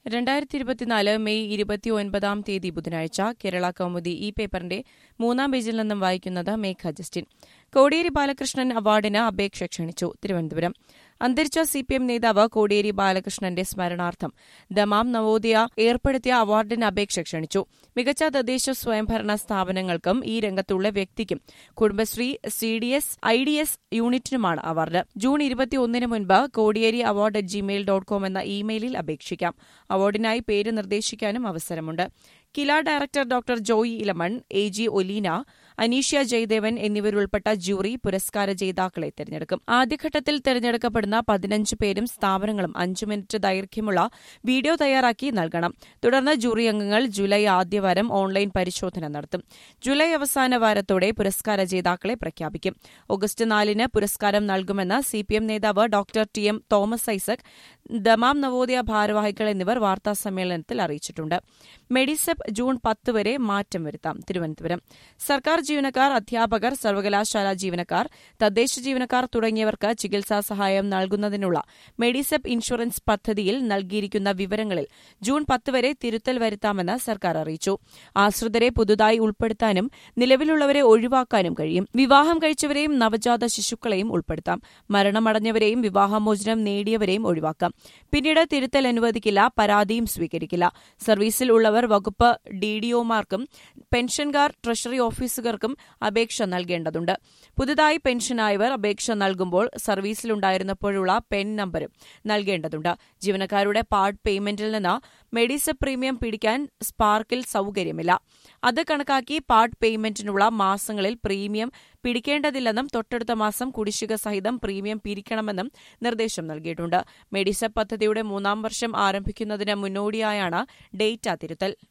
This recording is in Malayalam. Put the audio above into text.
രണ്ടായിരത്തി ഇരുപത്തിനാല് മെയ് ഇരുപത്തിയൊൻപതാം തീയതി ബുധനാഴ്ച കേരള കൗമുദി ഈ പേപ്പറിന്റെ മൂന്നാം പേജിൽ നിന്നും വായിക്കുന്നത് മേഘ ജസ്റ്റിൻ കോടിയേരി ബാലകൃഷ്ണൻ അവാർഡിന് അപേക്ഷ ക്ഷണിച്ചു തിരുവനന്തപുരം അന്തരിച്ച സിപിഎം നേതാവ് കോടിയേരി ബാലകൃഷ്ണന്റെ സ്മരണാർത്ഥം ദമാം നവോദയ ഏർപ്പെടുത്തിയ അവാർഡിന് അപേക്ഷ ക്ഷണിച്ചു മികച്ച തദ്ദേശ സ്വയംഭരണ സ്ഥാപനങ്ങൾക്കും ഈ രംഗത്തുള്ള വ്യക്തിക്കും Kudumbashree C D S I D S യൂണിറ്റിനുമാണ് അവാർഡ് ജൂൺ ഇരുപത്തിയൊന്നിന് മുൻപ് Kodiyeri award at Gmail dot com എന്ന ഇമെയിലിൽ അപേക്ഷിക്കാം അവാർഡിനായി പേര് നിർദ്ദേശിക്കാനും അവസരമുണ്ട് KILA director doctor Joy Elamon A G Oleena Aneeshya Jayadevan എന്നിവരുൾപ്പെട്ട ജൂറി പുരസ്കാര ജേതാക്കളെ തെരഞ്ഞെടുക്കും ആദ്യഘട്ടത്തിൽ തെരഞ്ഞെടുക്കപ്പെടുന്ന പതിനഞ്ച് പേരും സ്ഥാപനങ്ങളും അഞ്ച് മിനിറ്റ് ദൈർഘ്യമുള്ള വീഡിയോ തയ്യാറാക്കി നൽകണം തുടർന്ന് ജൂറി അംഗങ്ങൾ ജൂലൈ ആദ്യവാരം ഓൺലൈൻ പരിശോധന നടത്തും ജൂലൈ അവസാന വാരത്തോടെ പുരസ്കാര ജേതാക്കളെ പ്രഖ്യാപിക്കും ഓഗസ്റ്റ് നാലിന് പുരസ്കാരം നൽകുമെന്ന് സിപിഎം നേതാവ് doctor T M Thomas Isaac Dammam Navodaya ഭാരവാഹികൾ എന്നിവർ വാർത്താസമ്മേളനത്തിൽ അറിയിച്ചിട്ടുണ്ട് മെഡിസെപ് ജൂൺ പത്ത് വരെ മാറ്റം വരുത്താം തിരുവനന്തപുരം സർക്കാർ ജീവനക്കാർ അധ്യാപകർ സർവകലാശാല ജീവനക്കാർ തദ്ദേശ ജീവനക്കാർ തുടങ്ങിയവർക്ക് ചികിത്സാ സഹായം നൽകുന്നതിനുള്ള മെഡിസെപ് ഇൻഷുറൻസ് പദ്ധതിയിൽ നൽകിയിരിക്കുന്ന വിവരങ്ങളിൽ ജൂൺ പത്ത് വരെ തിരുത്തൽ വരുത്താമെന്ന് സർക്കാർ അറിയിച്ചു ആശ്രിതരെ പുതുതായി ഉൾപ്പെടുത്താനും നിലവിലുള്ളവരെ ഒഴിവാക്കാനും കഴിയും വിവാഹം കഴിച്ചവരെയും നവജാത ശിശുക്കളെയും ഉൾപ്പെടുത്താം മരണമടഞ്ഞവരെയും വിവാഹമോചനം നേടിയവരെയും ഒഴിവാക്കാം പിന്നീട് തിരുത്തൽ അനുവദിക്കില്ല പരാതിയും സ്വീകരിക്കില്ല സർവീസിൽ ഉള്ളവർ വകുപ്പ് ഡിഡിഒമാർക്കും പെൻഷൻകാർ ട്രഷറി ഓഫീസുകാർക്കും അപേക്ഷ നൽകേണ്ടതുണ്ട് പുതുതായി പെൻഷനായവർ അപേക്ഷ നൽകുമ്പോൾ സർവീസിലുണ്ടായിരുന്നപ്പോഴുള്ള പെൻ നമ്പരും നൽകേണ്ടതുണ്ട് ജീവനക്കാരുടെ പാർട്ട് പേയ്മെന്റിൽ നിന്ന് മെഡിസെപ് പ്രീമിയം പിടിക്കാൻ സ്പാർക്കിൽ സൌകര്യമില്ല അത് കണക്കാക്കി പാർട്ട് പേയ്മെന്റിനുള്ള മാസങ്ങളിൽ പ്രീമിയം പിടിക്കേണ്ടതില്ലെന്നും തൊട്ടടുത്ത മാസം കുടിശ്ശിക സഹിതം പ്രീമിയം പിരിക്കണമെന്നും നിർദ്ദേശം നൽകിയിട്ടുണ്ട് മെഡിസെപ് പദ്ധതിയുടെ മൂന്നാം വർഷം ആരംഭിക്കുന്നതിന് മുന്നോടിയായാണ് ഡേറ്റ തിരുത്തൽ